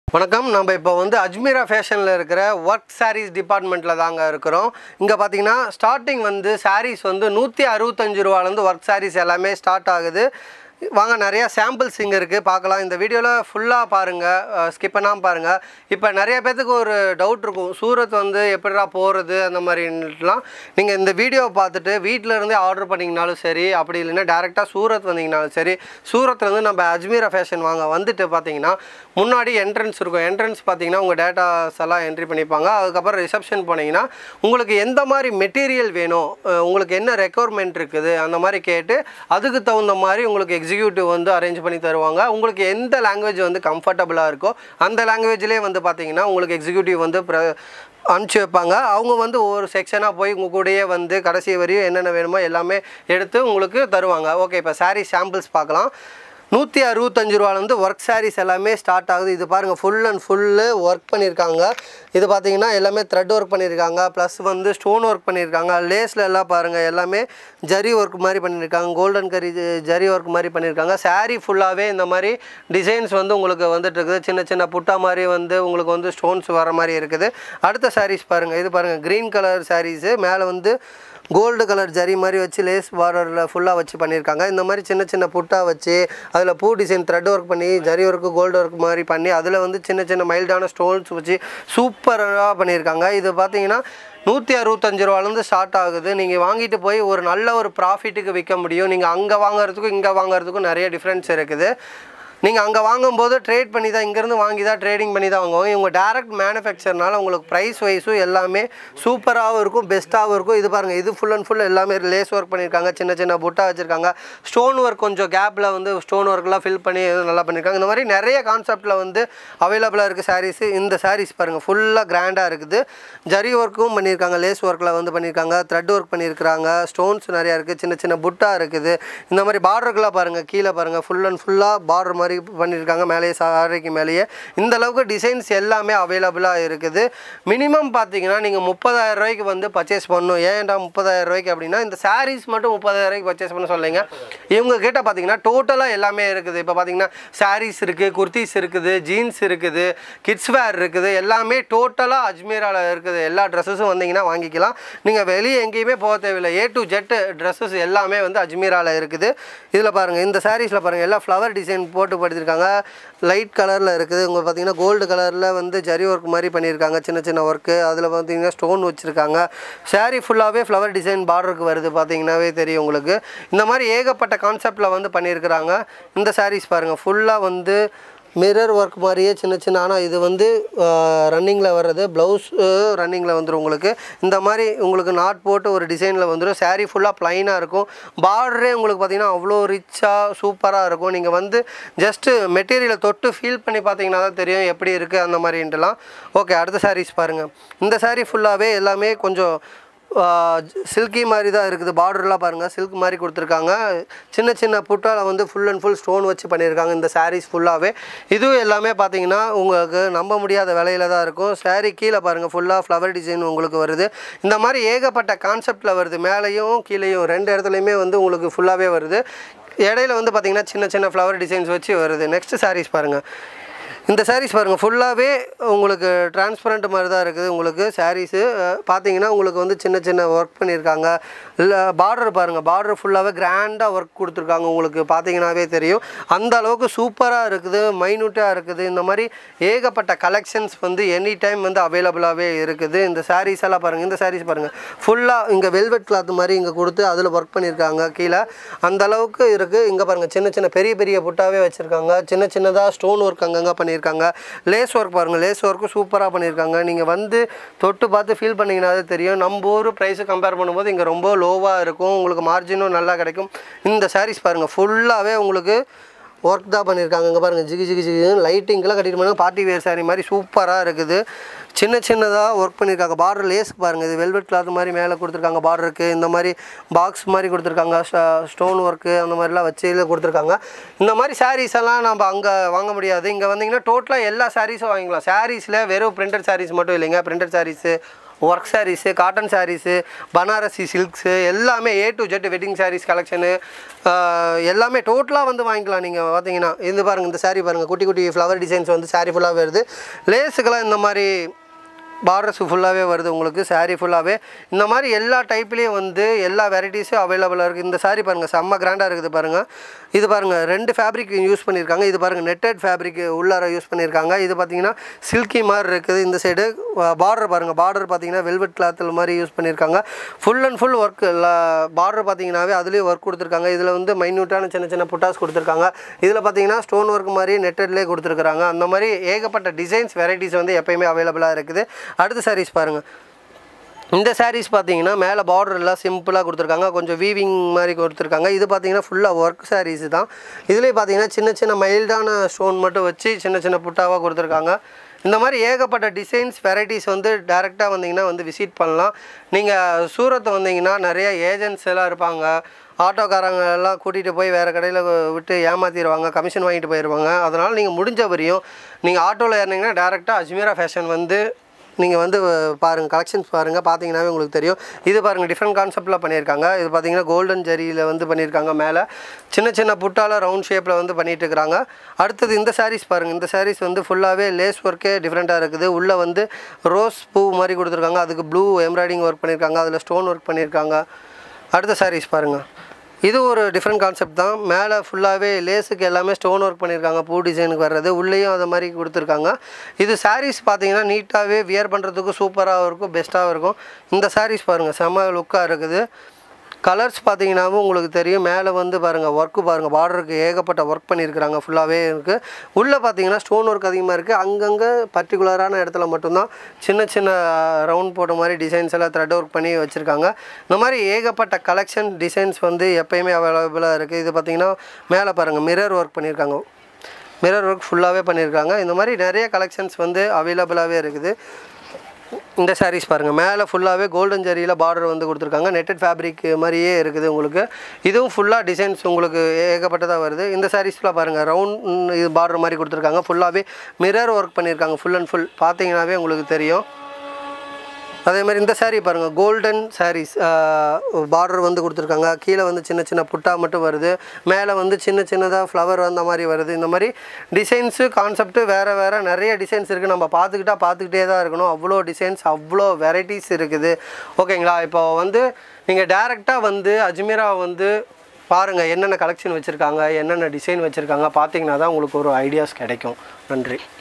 வணக்கம் நம்ம இப்போ வந்து அஜ்மீரா ஃபேஷனில் இருக்கிற ஒர்க் சாரீஸ் டிபார்ட்மெண்ட்டில் தாங்க இருக்கிறோம் இங்கே பார்த்தீங்கன்னா ஸ்டார்டிங் வந்து சாரீஸ் வந்து நூற்றி அறுபத்தஞ்சு ரூபாலேருந்து ஒர்க் சாரீஸ் எல்லாமே ஸ்டார்ட் ஆகுது வாங்க நிறையா சாம்பிள்ஸ் இங்கே இருக்குது பார்க்கலாம் இந்த வீடியோவில் ஃபுல்லாக பாருங்கள் ஸ்கிப் பண்ணாமல் பாருங்கள் இப்போ நிறைய பேர்த்துக்கு ஒரு டவுட் இருக்கும் சூரத் வந்து எப்படிடா போகிறது அந்த மாதிரிலாம் நீங்கள் இந்த வீடியோவை பார்த்துட்டு வீட்டில் இருந்தே ஆர்டர் பண்ணிங்கனாலும் சரி அப்படி இல்லைன்னா டேரெக்டாக சூரத் வந்தீங்கனாலும் சரி சூரத்லேருந்து நம்ம அஜ்மீரா ஃபேஷன் வாங்க வந்துட்டு பார்த்தீங்கன்னா முன்னாடி என்ட்ரன்ஸ் இருக்கும் என்ட்ரன்ஸ் பார்த்தீங்கன்னா உங்கள் டேட்டாஸ் எல்லாம் என்ட்ரி பண்ணிப்பாங்க அதுக்கப்புறம் ரிசப்ஷன் போனீங்கன்னா உங்களுக்கு எந்த மாதிரி மெட்டீரியல் வேணும் அஹ் உங்களுக்கு என்ன ரெக்குவயர்மெண்ட் இருக்குது அந்த மாதிரி கேட்டு அதுக்கு தகுந்த மாதிரி உங்களுக்கு எக்ஸிக்யூட்டிவ் வந்து அரேஞ்ச் பண்ணி தருவாங்க உங்களுக்கு எந்த லாங்குவேஜ் வந்து கம்ஃபர்டபுளாக இருக்கோ அந்த லாங்குவேஜ்லேயே வந்து பார்த்தீங்கன்னா உங்களுக்கு எக்ஸிக்யூட்டிவ் வந்து ப்ர அனுப்பிச்சி வைப்பாங்க அவங்க வந்து ஒவ்வொரு செக்ஷனாக போய் உங்கள் கூடயே வந்து கடைசி வரையும் என்னென்ன வேணுமோ எல்லாமே எடுத்து உங்களுக்கு தருவாங்க ஓகே இப்போ சாரீ சாம்பிள்ஸ் பார்க்கலாம் நூற்றி அறுபத்தஞ்சு ரூபாலேருந்து ஒர்க் சாரீஸ் எல்லாமே ஸ்டார்ட் ஆகுது இது பாருங்கள் ஃபுல் அண்ட் ஃபுல்லு ஒர்க் பண்ணியிருக்காங்க இது பார்த்தீங்கன்னா எல்லாமே த்ரெட் ஒர்க் பண்ணியிருக்காங்க ப்ளஸ் வந்து ஸ்டோன் ஒர்க் பண்ணியிருக்காங்க லேஸில் எல்லாம் பாருங்கள் எல்லாமே ஜரி ஒர்க் மாதிரி பண்ணியிருக்காங்க கோல்டன் கரி ஜரி ஒர்க் மாதிரி பண்ணியிருக்காங்க saree ஃபுல்லாகவே இந்த மாதிரி டிசைன்ஸ் வந்து உங்களுக்கு வந்துட்டு இருக்குது சின்ன சின்ன புட்டா மாதிரி வந்து உங்களுக்கு வந்து ஸ்டோன்ஸ் வர மாதிரி இருக்குது அடுத்த sarees பாருங்கள் இது பாருங்கள் க்ரீன் கலர் சாரீஸு மேலே வந்து கோல்டு கலர் ஜரி மாதிரி வச்சு லேஸ் பார்டரில் ஃபுல்லாக வச்சு பண்ணியிருக்காங்க இந்த மாதிரி சின்ன சின்ன புட்டா வச்சு அதில் பூ டிசைன் த்ரெட் ஒர்க் பண்ணி ஜரி ஒர்க்கு கோல்டு ஒர்க் மாதிரி பண்ணி அதில் வந்து சின்ன சின்ன மைல்டான ஸ்டோன்ஸ் வச்சு சூப்பராக பண்ணியிருக்காங்க இது பார்த்தீங்கன்னா நூற்றி அறுபத்தஞ்சு ரூபாலேருந்து ஸ்டார்ட் ஆகுது நீங்கள் வாங்கிட்டு போய் ஒரு நல்ல ஒரு ப்ராஃபிட்டுக்கு விற்க முடியும் நீங்கள் அங்கே வாங்குறதுக்கும் இங்கே வாங்குறதுக்கும் நிறைய டிஃப்ரென்ஸ் இருக்குது நீங்கள் அங்கே வாங்கும்போது ட்ரேட் பண்ணி தான் இங்கேருந்து வாங்கி தான் ட்ரேடிங் பண்ணி தான் வாங்குவாங்க இவங்க டேரக்ட் மேனுஃபேக்சர்னால உங்களுக்கு ப்ரைஸ் வைஸும் எல்லாமே சூப்பராகவும் இருக்கும் பெஸ்ட்டாகவும் இருக்கும் இது பாருங்கள் இது ஃபுல் அண்ட் ஃபுல் எல்லாமே லேஸ் ஒர்க் பண்ணியிருக்காங்க சின்ன சின்ன புட்டா வச்சுருக்காங்க ஸ்டோன் ஒர்க் கொஞ்சம் கேப்பில் வந்து ஸ்டோன் ஒர்க்லாம் ஃபில் பண்ணி நல்லா பண்ணியிருக்காங்க இந்த மாதிரி நிறைய கான்செப்ட்டில் வந்து அவைலபிளாக இருக்குது சாரீஸு இந்த சாரீஸ் பாருங்கள் ஃபுல்லாக கிராண்டாக இருக்குது ஜரி ஒர்க்கும் பண்ணியிருக்காங்க லேஸ் ஒர்க்கில் வந்து பண்ணியிருக்காங்க த்ரெட் ஒர்க் பண்ணியிருக்காங்க ஸ்டோன்ஸ் நிறையா இருக்குது சின்ன சின்ன புட்டா இருக்குது இந்த மாதிரி பார்டருக்கெல்லாம் பாருங்கள் கீழே பாருங்கள் ஃபுல் அண்ட் ஃபுல்லாக பார்டர் மாதிரி பண்ணியிருக்காங்க மேலேயே சாரிக்கு மேலேயே இந்த அளவுக்கு டிசைன்ஸ் எல்லாமே அவைலபிளாக இருக்குது மினிமம் பார்த்தீங்கன்னா நீங்கள் முப்பதாயிரம் ரூபாய்க்கு வந்து பர்ச்சேஸ் பண்ணணும் ஏன்டா முப்பதாயிரம் ரூபாய்க்கு அப்படின்னா இந்த சாரீஸ் மட்டும் முப்பதாயிரம் ரூபாய்க்கு பர்ச்சேஸ் பண்ண சொல்லுங்க இவங்க கிட்ட பார்த்தீங்கன்னா டோட்டலாக எல்லாமே இருக்குது இப்போ பார்த்தீங்கன்னா சாரீஸ் இருக்குது குர்த்திஸ் இருக்குது ஜீன்ஸ் இருக்குது கிட்ஸ் வேர் இருக்குது எல்லாமே டோட்டலாக அஜ்மீராவில் இருக்குது எல்லா ட்ரெஸ்ஸஸும் வந்தீங்கன்னா வாங்கிக்கலாம் நீங்கள் வெளியே எங்கேயுமே போக தேவையில்லை ஏ டு ஜெட் ட்ரெஸ்ஸஸ் எல்லாமே வந்து அஜ்மீராவில் இருக்குது இதில் பாருங்கள் இந்த சாரீஸில் பாருங்கள் எல்லாம் ஃப்ளவர் டிசைன் போட்டு படுத்திருக்காங்க லைட் கலரில் இருக்குது உங்களுக்கு பார்த்தீங்கன்னா கோல்டு கலரில் வந்து ஜரி ஒர்க் மாதிரி பண்ணியிருக்காங்க சின்ன சின்ன ஒர்க்கு அதில் பார்த்தீங்கன்னா ஸ்டோன் வச்சுருக்காங்க saree ஃபுல்லாகவே ஃப்ளவர் டிசைன் பார்டருக்கு வருது பார்த்தீங்கன்னாவே தெரியும் உங்களுக்கு இந்த மாதிரி ஏகப்பட்ட கான்செப்டில் வந்து பண்ணியிருக்கிறாங்க இந்த சாரீஸ் பாருங்கள் ஃபுல்லாக வந்து மிரர் ஒர்க் மாதிரியே சின்ன சின்ன ஆனால் இது வந்து ரன்னிங்கில் வர்றது ப்ளவுஸ் ரன்னிங்கில் வந்துடும் உங்களுக்கு இந்த மாதிரி உங்களுக்கு நாட் போட்டு ஒரு டிசைனில் வந்துடும் saree ஃபுல்லாக ப்ளைனாக இருக்கும் பார்டரே உங்களுக்கு பார்த்தீங்கன்னா அவ்வளோ ரிச்சாக சூப்பராக இருக்கும் நீங்கள் வந்து ஜஸ்ட்டு மெட்டீரியலை தொட்டு ஃபீல் பண்ணி பார்த்தீங்கன்னா தான் தெரியும் எப்படி இருக்குது அந்த மாதிரின்ட்டுலாம் ஓகே அடுத்த சாரீஸ் பாருங்கள் இந்த saree ஃபுல்லாகவே எல்லாமே கொஞ்சம் சில்கி மாதிரி தான் இருக்குது பார்டர்லாம் பாருங்கள் சில்க் மாதிரி கொடுத்துருக்காங்க சின்ன சின்ன புட்டால வந்து ஃபுல் அண்ட் ஃபுல் ஸ்டோன் வச்சு பண்ணியிருக்காங்க இந்த சாரீஸ் ஃபுல்லாகவே இதுவும் எல்லாமே பார்த்தீங்கன்னா உங்களுக்கு நம்ப முடியாத விலையில தான் இருக்கும் saree கீழே பாருங்கள் ஃபுல்லாக ஃப்ளவர் டிசைன் உங்களுக்கு வருது இந்த மாதிரி ஏகப்பட்ட கான்செப்டில் வருது மேலேயும் கீழேயும் ரெண்டு இடத்துலையுமே வந்து உங்களுக்கு ஃபுல்லாகவே வருது இடையில வந்து பார்த்தீங்கன்னா சின்ன சின்ன ஃப்ளவர் டிசைன்ஸ் வச்சு வருது நெக்ஸ்ட் சாரீஸ் பாருங்கள் இந்த சாரீஸ் பாருங்கள் ஃபுல்லாகவே உங்களுக்கு டிரான்ஸ்பரண்ட் மாதிரி தான் இருக்குது உங்களுக்கு சாரீஸு பார்த்தீங்கன்னா உங்களுக்கு வந்து சின்ன சின்ன ஒர்க் பண்ணியிருக்காங்க இல்லை பார்டர் பாருங்கள் பார்டர் ஃபுல்லாகவே கிராண்டாக ஒர்க் கொடுத்துருக்காங்க உங்களுக்கு பார்த்தீங்கன்னாவே தெரியும் அந்த அளவுக்கு சூப்பராக இருக்குது மைனூட்டாக இருக்குது இந்த மாதிரி ஏகப்பட்ட கலெக்ஷன்ஸ் வந்து எனி டைம் வந்து அவைலபிளாகவே இருக்குது இந்த சாரீஸ் எல்லாம் பாருங்கள் இந்த சாரீஸ் பாருங்கள் ஃபுல்லாக இங்கே வெல்வெட் கிளாத் மாதிரி இங்கே கொடுத்து அதில் ஒர்க் பண்ணியிருக்காங்க கீழே அந்த அளவுக்கு இருக்குது இங்கே பாருங்கள் சின்ன சின்ன பெரிய பெரிய புட்டாவே வச்சுருக்காங்க சின்ன சின்னதாக ஸ்டோன் ஒர்க் அங்கங்கே பண்ணியிருக்காங்க லேஸ் ஒர்க் பாருங்கள் லேஸ் ஒர்க்கும் சூப்பராக பண்ணியிருக்காங்க நீங்கள் வந்து தொட்டு பார்த்து ஃபீல் பண்ணிங்கனாலே தெரியும் நம்ம ஊர் ப்ரைஸை கம்பேர் பண்ணும்போது இங்கே ரொம்ப லோவாக இருக்கும் உங்களுக்கு மார்ஜினும் நல்லா கிடைக்கும் இந்த சாரீஸ் பாருங்கள் ஃபுல்லாகவே உங்களுக்கு ஒர்க் தான் பண்ணியிருக்காங்க இங்கே பாருங்கள் ஜிகி ஜிகி ஜிகி லைட்டிங்கெல்லாம் கட்டிட்டு போனாங்க பார்ட்டி வேர் saree மாதிரி சூப்பராக இருக்குது சின்ன சின்னதாக ஒர்க் பண்ணியிருக்காங்க பார்டர் லேஸ் பாருங்கள் இது வெல்வெட் கிளாத் மாதிரி மேலே கொடுத்துருக்காங்க பார்டருக்கு இந்த மாதிரி பாக்ஸ் மாதிரி கொடுத்துருக்காங்க ஸ்டோன் ஒர்க்கு அந்த மாதிரிலாம் வச்சு இதில் கொடுத்துருக்காங்க இந்த மாதிரி sarees எல்லாம் நம்ம அங்கே வாங்க முடியாது இங்கே வந்தீங்கன்னா டோட்டலாக எல்லா சாரீஸும் வாங்கிக்கலாம் சாரீஸில் வெறும் பிரிண்டட் sarees மட்டும் இல்லைங்க printed saris work saris cotton saris Banarasi silks எல்லாமே A to Z wedding saris collection எல்லாமே டோட்டலாக வந்து வாங்கிக்கலாம் நீங்கள் பார்த்தீங்கன்னா இது பாருங்கள் இந்த saree பாருங்கள் குட்டி குட்டி ஃப்ளவர் டிசைன்ஸ் வந்து saree ஃபுல்லாக வருது லேஸுக்கெல்லாம் இந்த மாதிரி பார்டர்ஸ் ஃபுல்லாகவே வருது உங்களுக்கு saree ஃபுல்லாகவே இந்த மாதிரி எல்லா டைப்லேயும் வந்து எல்லா வெரைட்டிஸும் அவைலபிளாக இருக்குது இந்த saree பாருங்கள் செம்ம கிராண்டாக இருக்குது பாருங்கள் இது பாருங்கள் ரெண்டு ஃபேப்ரிக் யூஸ் பண்ணியிருக்காங்க இது பாருங்கள் நெட்டட் ஃபேப்ரிக் உள்ளார யூஸ் பண்ணியிருக்காங்க இது பார்த்தீங்கன்னா சில்கி மாதிரி இருக்குது இந்த சைடு பார்டர் பாருங்கள் பார்டர் பார்த்தீங்கன்னா வெல்வெட் கிளாத்தில் மாதிரி யூஸ் பண்ணியிருக்காங்க full and full work border பார்த்தீங்கன்னாவே அதுலேயும் ஒர்க் கொடுத்துருக்காங்க இதில் வந்து மைன்யூட்டான சின்ன சின்ன புட்டாஸ் கொடுத்துருக்காங்க இதில் பார்த்தீங்கன்னா ஸ்டோன் ஒர்க் மாதிரி நெட்டட்லேயே கொடுத்துருக்காங்க அந்த மாதிரி ஏகப்பட்ட டிசைன்ஸ் வெரைட்டிஸ் வந்து எப்பயுமே அவைலபிளாக இருக்குது அடுத்த சாரீஸ் பாருங்கள் இந்த சாரீஸ் பார்த்தீங்கன்னா மேலே பார்டர் எல்லாம் சிம்பிளாக கொடுத்துருக்காங்க கொஞ்சம் வீவிங் மாதிரி கொடுத்துருக்காங்க இது பார்த்தீங்கன்னா ஃபுல்லாக ஒர்க் சாரீஸ் தான் இதுலேயே பார்த்தீங்கன்னா சின்ன சின்ன மைல்டான ஸ்டோன் மட்டும் வச்சு சின்ன சின்ன புட்டாவாக கொடுத்துருக்காங்க இந்த மாதிரி ஏகப்பட்ட டிசைன்ஸ் வெரைட்டிஸ் வந்து டேரெக்டாக வந்தீங்கன்னா வந்து விசிட் பண்ணலாம் நீங்கள் சூரத் வந்தீங்கன்னா நிறைய ஏஜென்ட்ஸ் எல்லாம் இருப்பாங்க ஆட்டோக்காரங்க எல்லாம் கூட்டிகிட்டு போய் வேறு கடையில் விட்டு ஏமாற்றிடுவாங்க கமிஷன் வாங்கிட்டு போயிடுவாங்க அதனால் நீங்கள் முடிஞ்ச வரையும் நீங்கள் ஆட்டோவில் ஏறினீங்கன்னா டேரெக்டாக அஜ்மீரா ஃபேஷன் வந்து நீங்கள் வந்து பாருங்கள் கலெக்ஷன்ஸ் பாருங்கள் பார்த்தீங்கன்னாவே உங்களுக்கு தெரியும் இது பாருங்கள் டிஃப்ரெண்ட் கான்செப்டில் பண்ணியிருக்காங்க இது பார்த்தீங்கன்னா கோல்டன் ஜரியில் வந்து பண்ணியிருக்காங்க மேலே சின்ன சின்ன புட்டால ரவுண்ட் ஷேப்பில் வந்து பண்ணிட்டு இருக்கிறாங்க அடுத்தது இந்த சாரீஸ் பாருங்கள் இந்த சாரீஸ் வந்து ஃபுல்லாகவே லேஸ் ஒர்க்கே டிஃப்ரெண்ட்டாக இருக்குது உள்ளே வந்து ரோஸ் பூ மாதிரி கொடுத்துருக்காங்க அதுக்கு ப்ளூ எம்ப்ராய்டிங் ஒர்க் பண்ணியிருக்காங்க அதில் ஸ்டோன் ஒர்க் பண்ணியிருக்காங்க அடுத்த சாரீஸ் பாருங்கள் இது ஒரு டிஃப்ரெண்ட் கான்செப்ட் தான் மேலே ஃபுல்லாகவே லேஸுக்கு எல்லாமே ஸ்டோன் ஒர்க் பண்ணியிருக்காங்க பூ டிசைனுக்கு வர்றது உள்ளேயும் அது மாதிரி கொடுத்துருக்காங்க இது சாரீஸ் பார்த்தீங்கன்னா நீட்டாகவே வியர் பண்ணுறதுக்கு சூப்பராகவும் இருக்கும் பெஸ்ட்டாகவும் இருக்கும் இந்த சாரீஸ் பாருங்கள் செம்ம லுக்காக இருக்குது கலர்ஸ் பார்த்தீங்கன்னாவும் உங்களுக்கு தெரியும் மேலே வந்து பாருங்கள் ஒர்க்கு பாருங்கள் பார்டருக்கு ஏகப்பட்ட ஒர்க் பண்ணியிருக்கிறாங்க ஃபுல்லாகவே இருக்குது உள்ளே பார்த்தீங்கன்னா ஸ்டோன் ஒர்க் அதிகமாக இருக்குது அங்கங்கே பர்டிகுலரான இடத்துல மட்டும்தான் சின்ன சின்ன ரவுண்ட் போட்ட மாதிரி டிசைன்ஸ் எல்லாம் த்ரெட் ஒர்க் பண்ணி வச்சுருக்காங்க இந்த மாதிரி ஏகப்பட்ட கலெக்ஷன் டிசைன்ஸ் வந்து எப்பயுமே அவைலபிளாக இருக்குது இது பார்த்தீங்கன்னா மேலே பாருங்கள் மிரர் ஒர்க் பண்ணியிருக்காங்க மிரர் ஒர்க் ஃபுல்லாகவே பண்ணியிருக்காங்க இந்த மாதிரி நிறைய கலெக்ஷன்ஸ் வந்து அவைலபிளாகவே இருக்குது இந்த சாரீஸ் பாருங்கள் மேலே ஃபுல்லாகவே கோல்டன் ஜரியில் பார்டர் வந்து கொடுத்துருக்காங்க நெட்டட் ஃபேப்ரிக் மாதிரியே இருக்குது உங்களுக்கு இதுவும் ஃபுல்லாக டிசைன்ஸ் உங்களுக்கு ஏகப்பட்டதாக வருது இந்த சாரீஸ்லாம் பாருங்கள் ரவுண்ட் இது பார்டர் மாதிரி கொடுத்துருக்காங்க ஃபுல்லாகவே மிரர் ஒர்க் பண்ணியிருக்காங்க ஃபுல் அண்ட் ஃபுல் பார்த்தீங்கன்னாவே உங்களுக்கு தெரியும் அதே மாதிரி இந்த saree பாருங்கள் கோல்டன் சாரீஸ் பார்டர் வந்து கொடுத்துருக்காங்க கீழே வந்து சின்ன சின்ன புட்டா மட்டும் வருது மேலே வந்து சின்ன சின்னதாக ஃப்ளவர் வந்த மாதிரி வருது இந்த மாதிரி டிசைன்ஸு கான்செப்ட்டு வேறு வேறு நிறைய டிசைன்ஸ் இருக்குது நம்ம பார்த்துக்கிட்டா பார்த்துக்கிட்டே தான் இருக்கணும் அவ்வளோ டிசைன்ஸ் அவ்வளோ வெரைட்டிஸ் இருக்குது ஓகேங்களா இப்போ வந்து நீங்கள் டேரெக்டாக வந்து அஜ்மீரா வந்து பாருங்கள் என்னென்ன கலெக்ஷன் வச்சுருக்காங்க என்னென்ன டிசைன் வச்சுருக்காங்க பார்த்தீங்கன்னா தான் உங்களுக்கு ஒரு ஐடியாஸ் கிடைக்கும் நன்றி